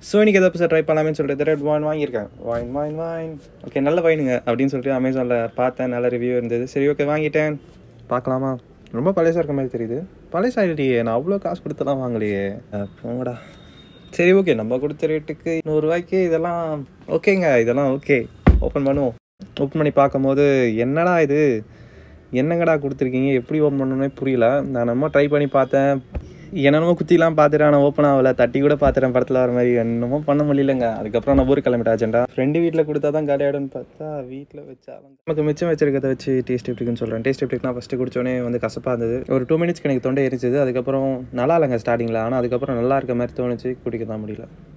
so இன்றைக்கி எதை புதுசாக ட்ரை பண்ணலாமே சொல்லிட்டு ரெட் வாயின் வாங்கியிருக்கேன் வாயின் வாயின் வாயின் ஓகே நல்ல வாயினுங்க அப்படின்னு சொல்லிட்டு அமேசானில் பார்த்தேன் நல்ல ரிவ்யூ இருந்தது சரி ஓகே வாங்கிட்டேன் பார்க்கலாமா ரொம்ப பழசாக இருக்க மாதிரி தெரியுது பழசாயிடுறியே நான் அவ்வளோ காசு கொடுத்தலாம் வாங்கலையே அஹ், போங்கடா சரி ஓகே நம்ம கொடுத்த ரேட்டுக்கு நூறுரூவாய்க்கு இதெல்லாம் ஓகேங்க இதெல்லாம் ஓகே ஓப்பன் பண்ணுவோம் ஓப்பன் பண்ணி பார்க்கும்போது என்னடா இது என்னங்கடா கொடுத்துருக்கீங்க எப்படி ஓப்பன் பண்ணணும்னே புரியல நான் நம்ம ட்ரை பண்ணி பார்த்தேன் என்னென்னமோ குத்திலாம் பார்த்துட்டேன் ஆனால் ஓப்பன் ஆகல தட்டி கூட பார்த்துட்டேன் படத்தில் வர மாதிரி என்னமோ பண்ண முடியலங்க அதுக்கப்புறம் நான் ஊர் கிளம்பிட்டேன் அஜெண்டா ஃப்ரெண்டு வீட்டில் கொடுத்தா தான் காலியாடுன்னு பார்த்தா வீட்டில் வச்சா நமக்கு மிச்சம் வச்சிருக்கிறத வச்சு டேஸ்ட் எப்படி இருக்குன்னு சொல்கிறேன் டேஸ்ட் எப்படி நான் ஃபஸ்ட்டு குடிச்சோடனே வந்து கசப்பாக இருந்தது ஒரு டூ மினிட்ஸ்க்கு எனக்கு தொண்டை எரிச்சது அதுக்கப்புறம் நல்லா இல்லைங்க ஸ்டார்டிங்கில் ஆனால் அதுக்கப்புறம் நல்லா இருக்க மாதிரி தோணுச்சு குடிக்க தான் முடியல